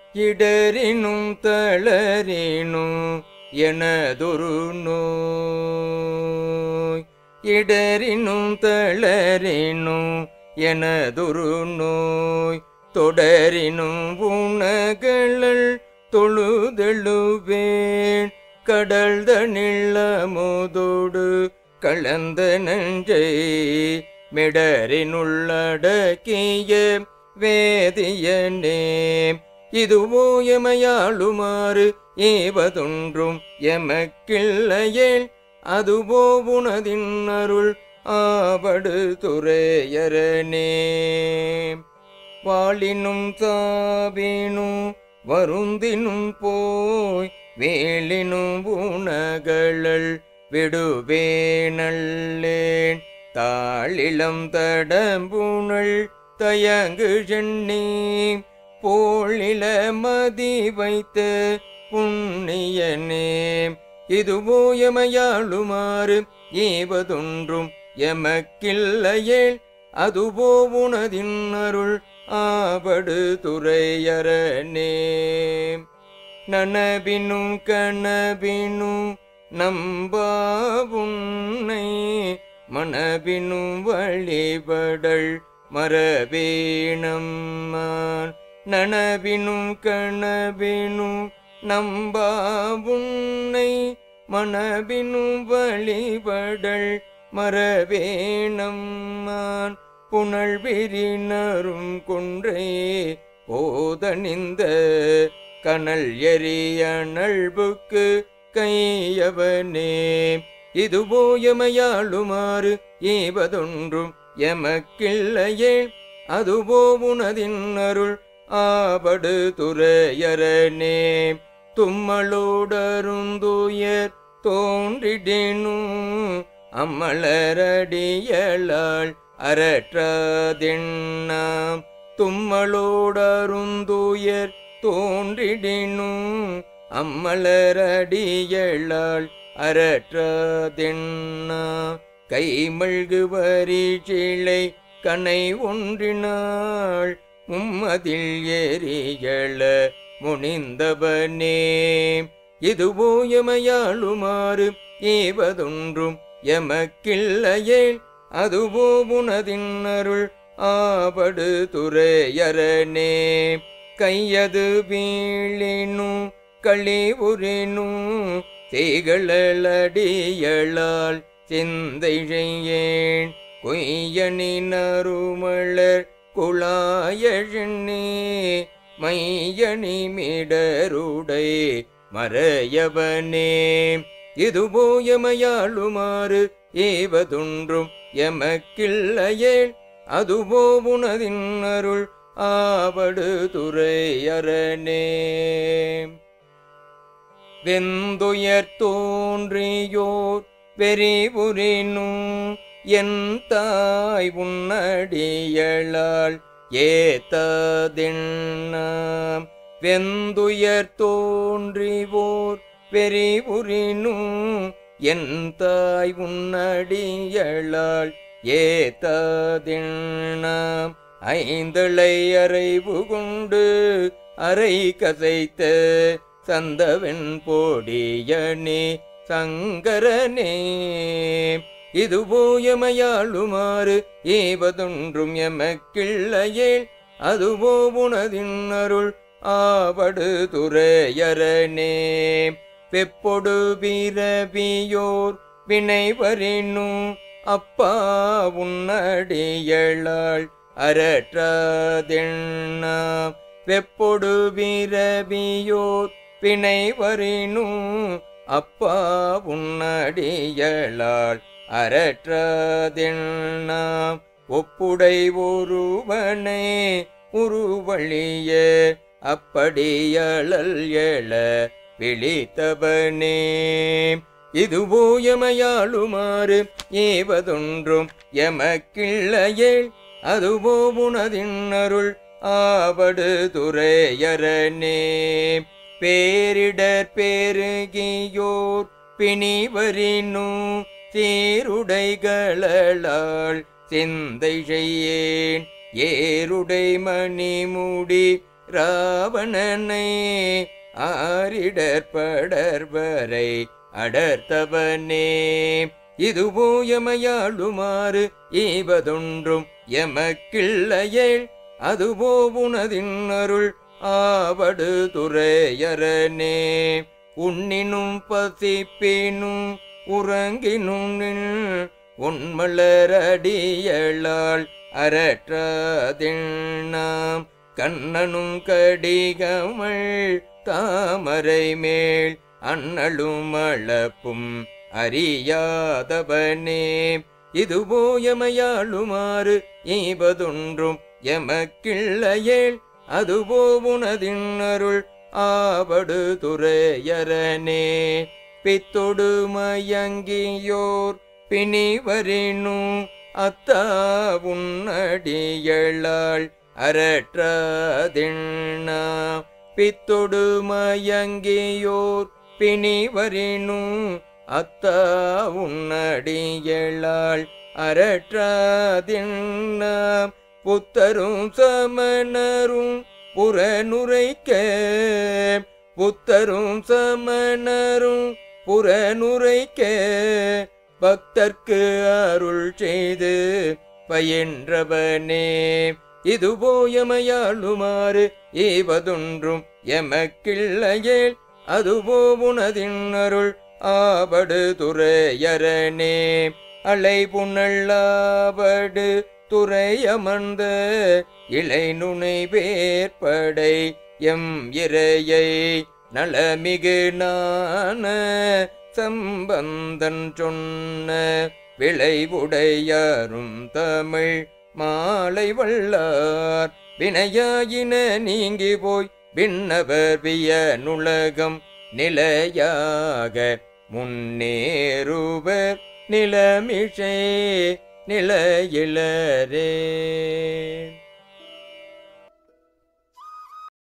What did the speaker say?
இடரினும் தளரினும் எனதொரு நோய் இடரினும் தளரினும் எனதொரு நோய் தொடரினும் உணகளல் தொழுதெழுவேன் கடல் தனில் அமுதோடு கலந்த நஞ்சை மிடரினுள்ளடக்கிய வேதியனே இதுவோ எமையாளுமாறு ஏவதொன்றும் எமக்கில்லையேல் அதுவோ உனதின் அருள் ஆவடு துறையரனே வாளினும் சாவினும் வருந்தினும் போய் வேலினும் உணகளல் விடுவேனல்லேன் தாளிளம் தடம்புணல் தயங்கு சென்னி போலில மதி வைத்த புண்ணியனே இதுவோ எமையாளுமாறு ஏவதொன்றும் எமக்கில்லையேல் அதுவோ உனதின் அருள் ஆவடு துறையரனே நனவினும் கனவினும் நம்பா உன்னை மனவினும் வழிபடல் மரபேணம்மான் நனவினும் கனவினும் நம்பா உன்னை மனவினும் வழிபடல் மரபேணம்மான் புனல் விரினரும் கொன்றை போதணிந்த கனல் எரியணல்புக்கு கையவனே இதுவோ எமையாளுமாறு ஏவதொன்றும் எமக்கில்லையே அதுவோ உனதின் அருள் ஆபடு துறையரனே தும்மளோடருந்துயர் தோன்றிடினும் அம்மலரடியலாள் அரற்றாதெண்ணாம் தும்மளோடருந்துயர் தோன்றிடினும் அம்மலரடியளாள் அரற்றாதெண்ணா கைமழ்கு வரிச்சிலை கனை ஒன்றினாள் மும்மதில் எரியள முனிந்தவனே இதுவோ எமையாளுமாறு ஏவதொன்றும் எமக்கில்லையேல் அதுவோ உனதின் அருள் ஆபடு துறையரனே கையது வீழினும் களி உரினும் திகழலடியளால் சிந்தை செய்யேன் கொய்யனின் அருமலர் குழாயழனே மையணி மிடருடை மறையவனே இதுவோ எமையாளுமாறு ஏவதொன்றும் எமக்கில்லையேல் அதுவோ உனதின் அருள் ஆவடு துறையரனே வெந்துயர் தோன்றியோர் வெறிபுரினும் என் தாய் உன்னடியளால் ஏத்ததிண்ணாம் வெந்துயர் தோன்றிவோர் வெறிபுரினும் என் தாய் உன்னடியளால் ஏத்ததிண்ணாம் ஐந்தளை அறைவு கொண்டு அறை கசைத்த சந்தவன் போடியனே சங்கரனே இதுவோ எமையாளுமாறு ஏவதொன்றும் எமக்கிள்ளையேல் அதுவோ உனதின் அருள் ஆவடு துறையரனே வெப்பொடு வீரவியோர் வினைவரினும் அப்பா உன்னடியளாள் அரற்றாதெண்ணாம் வெப்பொடு வீரவியோர் வினைவரினும் அப்பா உன்னடியளாள் அரற்றாதெண்ணாம் ஒப்புடை ஒருவனே உருவழிய அப்படியழல் எழ விழித்தவனே இதுவோ எமையாளுமாறு ஏவதொன்றும் எமக்கிள்ளையேல் அதுவோ உனதின் அருள் ஆவடு துறையரனே பேரிடர் பேருகியோர் பிணிவரினும் சீருடைகளால் சிந்தை செய்யேன் ஏருடை மணிமுடி ராவணனை ஆரிடற்படர்வரை அடர்த்தவனே இதுவோ எமையாளுமாறு ஈவதொன்றும் எமக்கிள்ளையேள் அதுவோ உனதின் அருள் ஆவடு துறையரனே உண்ணினும் பசிப்பினும் உறங்கினும் நின் உன்மலரடியளால் அரற்றாதிண்ணாம் கண்ணனும் கடிகமள் தாமரை மேல் அண்ணலும் அளப்பும் அறியாதவனே இதுவோ எமையாளுமாறு ஈவதொன்றும் எமக்கிள்ளையேள் அதுவோ உனதின் அருள் ஆவடு துறையரனே பித்தொடு மயங்கியோர் பிணிவரினும் அத்தா உன்னடியளாள் அரற்றாதிண்ணா பித்தொடு மயங்கியோர் பிணிவரினும் அத்தா உன்னடியளாள் அரற்றாதிண்ணா புத்தரும் சமணரும் புறநுரைக்க புத்தரும் சமணரும் புறநுரைக்க பக்தர்க்கு அருள் செய்து பயின்றவனே இதுவோ எமையாளுமாறு ஈவதொன்றும் எமக்கிள்ளையேல் அதுவோ உனதின் அருள் ஆவடு துறையரனே அலை புனல்லாவடு துறையமர்ந்த இலை நுனை வேற்படை எம் இறையை நலமிகு நான சம்பந்தன் சொன்ன விளைவுடையாரும் தமிழ் மாலை வல்லார் வினையாயின நீங்கி போய் விண்ணவர் விய நுலகம் நிலையாக முன்னேறுவர் நிலமிஷே நிலையிலரே